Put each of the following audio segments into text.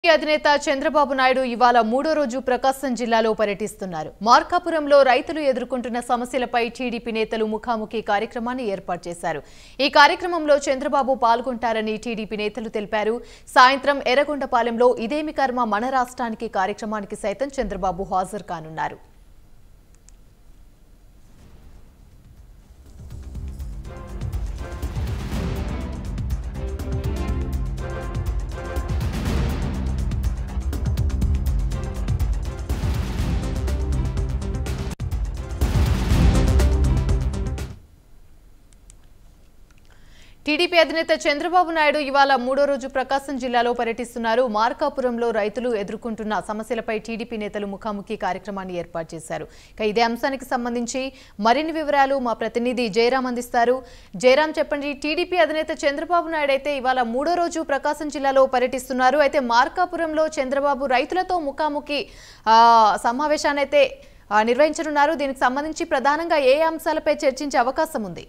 అధినేత చంద్రబాబు నాయుడు ఇవాళ మూడో రోజు ప్రకాశం జిల్లాలో పర్యటిస్తున్నారు మార్కాపురంలో రైతులు ఎదుర్కొంటున్న సమస్యలపై టీడీపీ నేతలు ముఖాముఖి కార్యక్రమాన్ని ఏర్పాటు చేశారు ఈ కార్యక్రమంలో చంద్రబాబు పాల్గొంటారని టీడీపీ నేతలు తెలిపారు సాయంత్రం ఎర్రగొండపాలెంలో ఇదేమి కర్మ మన రాష్ట్రానికి కార్యక్రమానికి సైతం చంద్రబాబు హాజరు కానున్నారు టీడీపీ అధినేత చంద్రబాబు నాయుడు ఇవాళ మూడో రోజు ప్రకాశం జిల్లాలో పర్యటిస్తున్నారు మార్కాపురంలో రైతులు ఎదుర్కొంటున్న సమస్యలపై టీడీపీ నేతలు ముఖాముఖి కార్యక్రమాన్ని ఏర్పాటు చేశారు ఇక ఇదే అంశానికి సంబంధించి మరిన్ని వివరాలు మా ప్రతినిధి జయరాం అందిస్తారు జయరాం చెప్పండి టీడీపీ అధినేత చంద్రబాబు నాయుడు అయితే ఇవాళ మూడో రోజు ప్రకాశం జిల్లాలో పర్యటిస్తున్నారు అయితే మార్కాపురంలో చంద్రబాబు రైతులతో ముఖాముఖి ఆ, సమావేశాన్ని అయితే ఆ, నిర్వహించనున్నారు దీనికి సంబంధించి ప్రధానంగా ఏ అంశాలపై చర్చించే అవకాశం ఉంది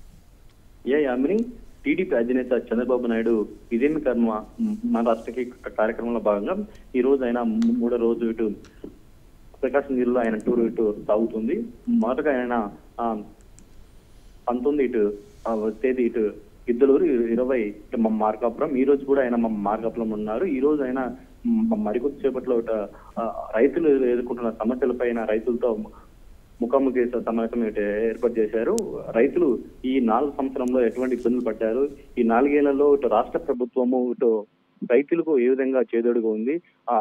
ఏ యామిని టీడీపీ అధినేత చంద్రబాబు నాయుడు ఇదేమి కర్మ మ్, మన రాష్ట్రకి కార్యక్రమంలో భాగంగా ఈ రోజు ఆయన మ్- మూడో రోజు ఇటు ప్రకాశం జిల్లాలో ఆయన టూర్ ఇటు సాగుతుంది మొదటగా ఆయన ఆ, పంతొమ్మిది ఇటు ఆ, తేదీ ఇటు ఇద్దలూరు ఇ- ఇరవై ఇటు మా మార్కాపురం ఈ రోజు కూడా ఆయన మా మార్కాపురం ఉన్నారు ఈ రోజు ఆయన మ్, మరికొద్ది సేపట్లో ఇటు, ఆ, రైతులు ఎదుర్కొంటున్న సమస్యలపైన రైతులతో ముఖాముఖి సమావేశం ఇటు ఏర్పాటు చేశారు రైతులు ఈ నాలుగు సంవత్సరంలో ఎటువంటి ఇబ్బందులు పడ్డారు ఈ నాలుగేళ్లలో ఇటు రాష్ట్ర ప్రభుత్వము ఇటు రైతులకు ఏ విధంగా చేదోడుగా ఉంది ఆ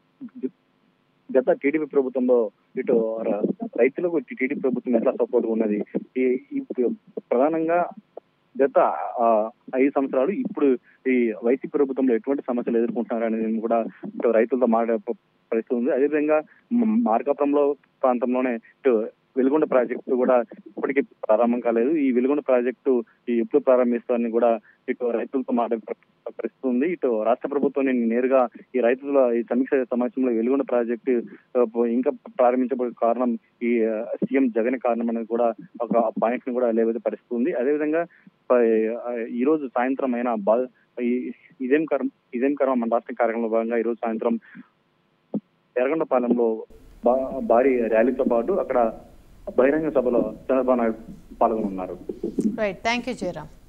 గత టీడీపీ ప్రభుత్వంలో ఇటు ర- రైతులకు ఇటు టీడీపీ ప్రభుత్వం ఎట్లా సపోర్ట్ ఉన్నది ఈ ఈ ప్రధానంగా గత ఆ, ఐదు సంవత్సరాలు ఇప్పుడు ఈ వైసీపీ ప్రభుత్వంలో ఎటువంటి సమస్యలు ఎదుర్కొంటున్నారు అనేది కూడా ఇటు రైతులతో మాట్లాడే ప- పరిస్థితి ఉంది అదేవిధంగా మ- మార్కాపురంలో ప్రాంతంలోనే ఇటు వెలుగొండ ప్రాజెక్టు కూడా ఇప్పటికీ ప్రారంభం కాలేదు ఈ వెలుగొండ ప్రాజెక్టు ఈ ఎప్పుడు ప్రారంభిస్తారని కూడా ఇటు రైతులతో మాట్లాడే ప్ర- పరిస్థితి ఉంది ఇటు రాష్ట్ర ప్రభుత్వం నేరుగా ఈ రైతుల ఈ సమీక్ష సమావేశంలో వెలుగొండ ప్రాజెక్టు ఆ, ఇంకా ప్రారంభించబడే కారణం ఈ ఆ, సీఎం జగన్ కారణం అనేది కూడా ఒక పాయింట్ ని కూడా లేవైతే పరిస్థితి ఉంది అదేవిధంగా ఆ, ఈ రోజు సాయంత్రం అయిన బా ఈ- ఇదేం కర్మ ఇదేం కర్మ మన రాష్ట్ర కార్యక్రమంలో భాగంగా ఈ రోజు సాయంత్రం ఎర్రగొండపాలెంలో బా- భారీ ర్యాలీతో పాటు అక్కడ బహిరంగ సభలో చంద్రబాబు నాయుడు పాల్గొనున్నారు రైట్ థ్యాంక్ యూ జయరాం